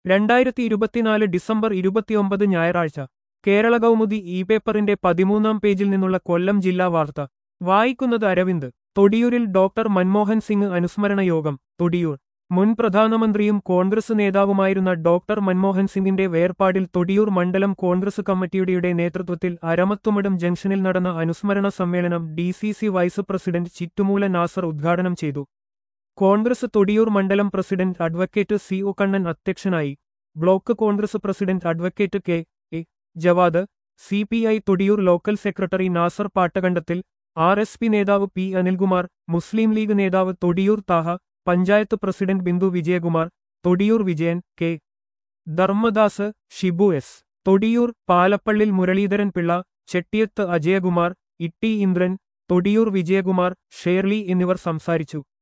രണ്ടായിരത്തി ഇരുപത്തിനാല് ഡിസംബർ ഇരുപത്തിയൊമ്പത് ഞായറാഴ്ച കേരള കൗമുദി ഇ പേപ്പറിന്റെ പതിമൂന്നാം പേജിൽ നിന്നുള്ള കൊല്ലം ജില്ലാ വാർത്ത വായിക്കുന്നത് അരവിന്ദ് തൊടിയൂരിൽ ഡോക്ടർ മൻമോഹൻ സിംഗ് അനുസ്മരണ യോഗം തൊടിയൂർ മുൻ പ്രധാനമന്ത്രിയും കോൺഗ്രസ് നേതാവുമായിരുന്ന ഡോക്ടർ മൻമോഹൻ സിംഗിന്റെ വേർപാടിൽ തൊടിയൂർ മണ്ഡലം കോൺഗ്രസ് കമ്മിറ്റിയുടെ നേതൃത്വത്തിൽ അരമത്തുമടം ജംഗ്ഷനിൽ നടന്ന അനുസ്മരണ സമ്മേളനം D C C vice president Chittumoola Nasar ഉദ്ഘാടനം ചെയ്തു കോൺഗ്രസ് തൊടിയൂർ മണ്ഡലം president advocate C O Kannan അധ്യക്ഷനായി block Congress president advocate K A Jawad C P I Thodiyoor local secretary Nasar Pattakandathil R S P നേതാവ് പി അനിൽകുമാർ മുസ്ലിം ലീഗ് നേതാവ് Thodiyoor Thaha panchayat president Bindu Vijayakumar Thodiyoor Vijayan K Dharmadas Shibu S Thodiyoor Palappallil Muraleedharan Pillai Chettiyath Ajayakumar Itty Indran Thodiyoor Vijayakumar Shirley എന്നിവർ സംസാരിച്ചു